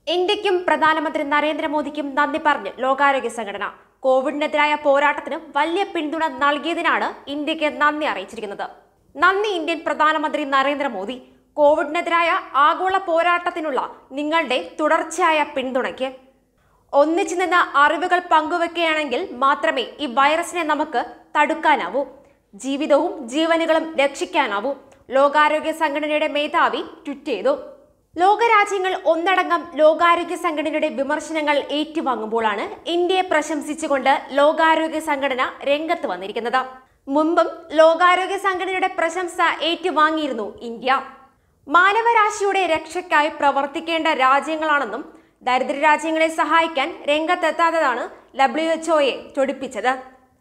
ഇന്ത്യക്കും പ്രധാനമന്ത്രി നരേന്ദ്രമോദിക്കും നന്ദി പറഞ്ഞ് ലോകാരോഗ്യ സംഘടന കോവിഡിനെതിരായ പോരാട്ടത്തിന് വലിയ പിന്തുണ നൽകിയതിനാണ് ഇന്ത്യക്ക് നന്ദി അറിയിച്ചിരിക്കുന്നത് നന്ദി ഇന്ത്യൻ പ്രധാനമന്ത്രി നരേന്ദ്രമോദി കോവിഡിനെതിരായ ആഗോള പോരാട്ടത്തിനുള്ള നിങ്ങളുടെ തുടർച്ചയായ പിന്തുണയ്ക്ക് ഒന്നിച്ചു നിന്ന് അറിവുകൾ പങ്കുവെക്കുകയാണെങ്കിൽ മാത്രമേ ഈ വൈറസിനെ നമുക്ക് തടുക്കാനാവൂ ജീവിതവും ജീവനുകളും രക്ഷിക്കാനാവൂ ലോകാരോഗ്യ സംഘടനയുടെ മേധാവി ട്വീറ്റ് ചെയ്തു ലോകരാജ്യങ്ങൾ ഒന്നടങ്കം ലോകാരോഗ്യ സംഘടനയുടെ വിമർശനങ്ങൾ ഏറ്റുവാങ്ങുമ്പോഴാണ് ഇന്ത്യയെ പ്രശംസിച്ചുകൊണ്ട് ലോകാരോഗ്യ സംഘടന രംഗത്ത് വന്നിരിക്കുന്നത് മുമ്പും ലോകാരോഗ്യ സംഘടനയുടെ പ്രശംസ ഏറ്റുവാങ്ങിയിരുന്നു ഇന്ത്യ മാനവരാശിയുടെ രക്ഷയ്ക്കായി പ്രവർത്തിക്കേണ്ട രാജ്യങ്ങളാണെന്നും ദരിദ്ര രാജ്യങ്ങളെ സഹായിക്കാൻ രംഗത്തെത്താത്തതാണ് ഡബ്ല്യു എച്ച്ഒയെ ചൊടിപ്പിച്ചത്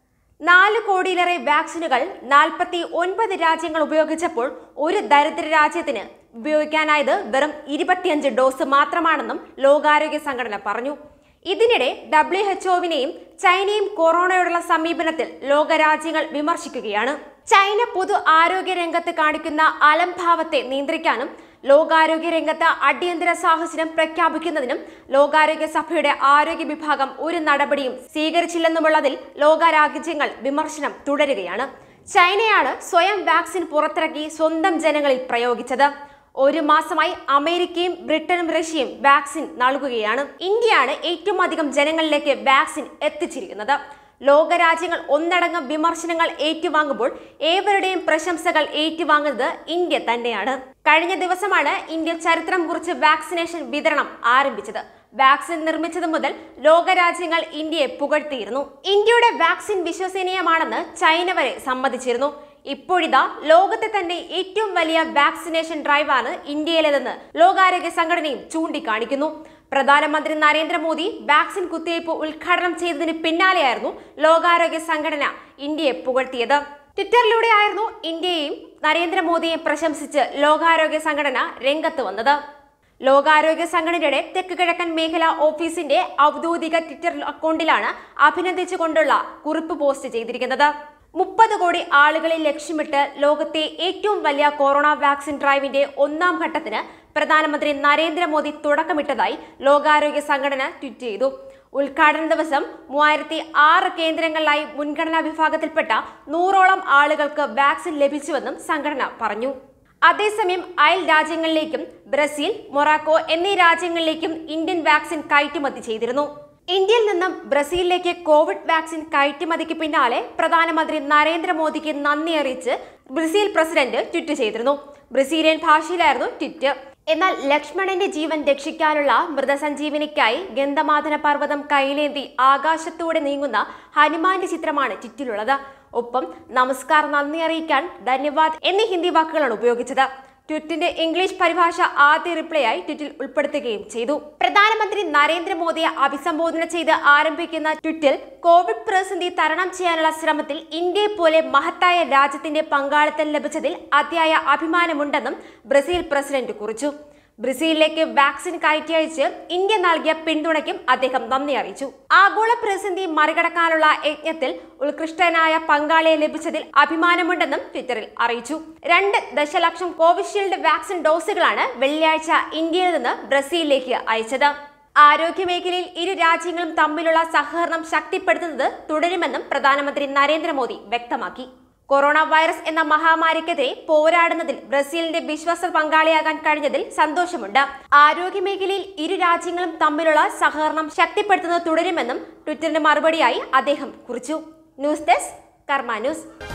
നാല് കോടിയിലേറെ വാക്സിനുകൾ നാൽപ്പത്തി ഒൻപത് രാജ്യങ്ങൾ ഉപയോഗിച്ചപ്പോൾ ഒരു ദരിദ്ര രാജ്യത്തിന് ഉപയോഗിക്കാനായത് വെറും ഇരുപത്തിയഞ്ച് ഡോസ് മാത്രമാണെന്നും ലോകാരോഗ്യ സംഘടന പറഞ്ഞു ഇതിനിടെ ഡബ്ല്യു എച്ച്ഒവിനെയും ചൈനയും കൊറോണയോടുള്ള സമീപനത്തിൽ ലോകരാജ്യങ്ങൾ വിമർശിക്കുകയാണ് ചൈന പൊതു ആരോഗ്യ രംഗത്ത് കാണിക്കുന്ന അലംഭാവത്തെ നിയന്ത്രിക്കാനും ലോകാരോഗ്യ രംഗത്ത് അടിയന്തര സാഹചര്യം പ്രഖ്യാപിക്കുന്നതിനും ലോകാരോഗ്യ സഭയുടെ ആരോഗ്യ വിഭാഗം ഒരു നടപടിയും സ്വീകരിച്ചില്ലെന്നുമുള്ളതിൽ ലോകരാജ്യങ്ങൾ വിമർശനം തുടരുകയാണ് ചൈനയാണ് സ്വയം വാക്സിൻ പുറത്തിറക്കി സ്വന്തം ജനങ്ങളിൽ പ്രയോഗിച്ചത് ഒരു മാസമായി അമേരിക്കയും ബ്രിട്ടനും റഷ്യയും വാക്സിൻ നൽകുകയാണ് ഇന്ത്യയാണ് ഏറ്റവും അധികം ജനങ്ങളിലേക്ക് വാക്സിൻ എത്തിച്ചിരിക്കുന്നത് ലോകരാജ്യങ്ങൾ ഒന്നടങ്കം വിമർശനങ്ങൾ ഏറ്റുവാങ്ങുമ്പോൾ ഏവരുടെയും പ്രശംസകൾ ഏറ്റുവാങ്ങുന്നത് ഇന്ത്യ തന്നെയാണ് കഴിഞ്ഞ ദിവസമാണ് ഇന്ത്യ ചരിത്രം കുറിച്ച് വാക്സിനേഷൻ വിതരണം ആരംഭിച്ചത് വാക്സിൻ നിർമ്മിച്ചത് മുതൽ ലോകരാജ്യങ്ങൾ ഇന്ത്യയെ പുകഴ്ത്തിയിരുന്നു ഇന്ത്യയുടെ വാക്സിൻ വിശ്വസനീയമാണെന്ന് ചൈന വരെ സമ്മതിച്ചിരുന്നു ഇപ്പോഴിതാ ലോകത്തെ തന്നെ ഏറ്റവും വലിയ വാക്സിനേഷൻ ഡ്രൈവാണ് ഇന്ത്യയിലേതെന്ന് ലോകാരോഗ്യ സംഘടനയും ചൂണ്ടിക്കാണിക്കുന്നു പ്രധാനമന്ത്രി നരേന്ദ്രമോദി വാക്സിൻ കുത്തിവയ്പ് ഉദ്ഘാടനം ചെയ്തതിന് പിന്നാലെയായിരുന്നു ലോകാരോഗ്യ സംഘടന ഇന്ത്യയെ പുകഴ്ത്തിയത് ട്വിറ്ററിലൂടെയായിരുന്നു ഇന്ത്യയെയും നരേന്ദ്രമോദിയെയും പ്രശംസിച്ച് ലോകാരോഗ്യ സംഘടന രംഗത്ത് വന്നത് ലോകാരോഗ്യ സംഘടനയുടെ തെക്ക് കിഴക്കൻ മേഖല ഓഫീസിന്റെ ഔദ്യോഗിക ട്വിറ്റർ അക്കൗണ്ടിലാണ് അഭിനന്ദിച്ചുകൊണ്ടുള്ള കുറിപ്പ് പോസ്റ്റ് ചെയ്തിരിക്കുന്നത് മുപ്പത് കോടി ആളുകളെ ലക്ഷ്യമിട്ട് ലോകത്തെ ഏറ്റവും വലിയ കൊറോണ വാക്സിൻ ഡ്രൈവിന്റെ ഒന്നാം ഘട്ടത്തിന് പ്രധാനമന്ത്രി നരേന്ദ്രമോദി തുടക്കമിട്ടതായി ലോകാരോഗ്യ സംഘടന ട്വീറ്റ് ചെയ്തു ഉദ്ഘാടന ദിവസം മൂവായിരത്തി ആറ് കേന്ദ്രങ്ങളിലായി മുൻഗണനാ വിഭാഗത്തിൽപ്പെട്ട നൂറോളം ആളുകൾക്ക് വാക്സിൻ ലഭിച്ചുവെന്നും സംഘടന പറഞ്ഞു അതേസമയം അയൽ രാജ്യങ്ങളിലേക്കും ബ്രസീൽ മൊറാക്കോ എന്നീ രാജ്യങ്ങളിലേക്കും ഇന്ത്യൻ വാക്സിൻ കയറ്റുമതി ചെയ്തിരുന്നു ഇന്ത്യയിൽ നിന്നും ബ്രസീലിലേക്ക് കോവിഡ് വാക്സിൻ കയറ്റുമതിക്ക് പിന്നാലെ പ്രധാനമന്ത്രി നരേന്ദ്രമോദിക്ക് നന്ദി അറിയിച്ച് ബ്രസീൽ പ്രസിഡന്റ് ട്വീറ്റ് ചെയ്തിരുന്നു ബ്രസീലിയൻ ഭാഷയിലായിരുന്നു ട്വീറ്റ് എന്നാൽ ലക്ഷ്മണന്റെ ജീവൻ രക്ഷിക്കാനുള്ള മൃതസഞ്ജീവനിക്കായി ഗന്ധമാധന പർവ്വതം കൈലേന്തി ആകാശത്തൂടെ നീങ്ങുന്ന ഹനുമാന്റെ ചിത്രമാണ് ട്വിറ്റിലുള്ളത് ഒപ്പം നമസ്കാർ നന്ദി അറിയിക്കാൻ ധന്യവാദ് എന്നീ ഹിന്ദി വാക്കുകളാണ് ഉപയോഗിച്ചത് ട്വിറ്റിന്റെ ഇംഗ്ലീഷ് പരിഭാഷ ആദ്യ റിപ്ലൈ ആയി ട്വിറ്റിൽ ഉൾപ്പെടുത്തുകയും ചെയ്തു പ്രധാനമന്ത്രി നരേന്ദ്രമോദിയെ അഭിസംബോധന ചെയ്ത് ആരംഭിക്കുന്ന ട്വിറ്റിൽ കോവിഡ് പ്രതിസന്ധി തരണം ചെയ്യാനുള്ള ശ്രമത്തിൽ ഇന്ത്യയെ പോലെ മഹത്തായ രാജ്യത്തിന്റെ പങ്കാളിത്തം ലഭിച്ചതിൽ അതിയായ അഭിമാനമുണ്ടെന്നും ബ്രസീൽ പ്രസിഡന്റ് കുറിച്ചു ബ്രസീലിലേക്ക് വാക്സിൻ കയറ്റി അയച്ച് ഇന്ത്യ നൽകിയ പിന്തുണയ്ക്കും അദ്ദേഹം നന്ദി അറിയിച്ചു ആഗോള പ്രതിസന്ധി മറികടക്കാനുള്ള യജ്ഞത്തിൽ ഉത്കൃഷ്ടനായ പങ്കാളിയെ ലഭിച്ചതിൽ അഭിമാനമുണ്ടെന്നും ട്വിറ്ററിൽ അറിയിച്ചു രണ്ട് ദശലക്ഷം കോവിഷീൽഡ് വാക്സിൻ ഡോസുകളാണ് വെള്ളിയാഴ്ച ഇന്ത്യയിൽ നിന്ന് ബ്രസീലിലേക്ക് അയച്ചത് ആരോഗ്യമേഖലയിൽ ഇരു രാജ്യങ്ങളും തമ്മിലുള്ള സഹകരണം ശക്തിപ്പെടുത്തുന്നത് തുടരുമെന്നും പ്രധാനമന്ത്രി നരേന്ദ്രമോദി വ്യക്തമാക്കി കൊറോണ വൈറസ് എന്ന മഹാമാരിക്കെതിരെ പോരാടുന്നതിൽ ബ്രസീലിന്റെ വിശ്വാസ പങ്കാളിയാകാൻ കഴിഞ്ഞതിൽ സന്തോഷമുണ്ട് ആരോഗ്യമേഖലയിൽ ഇരു രാജ്യങ്ങളും തമ്മിലുള്ള സഹകരണം ശക്തിപ്പെടുത്തുന്നത് തുടരുമെന്നും ട്വിറ്ററിന് മറുപടിയായി അദ്ദേഹം കുറിച്ചു ന്യൂസ് ഡെസ്ക് കർമ്മ ന്യൂസ്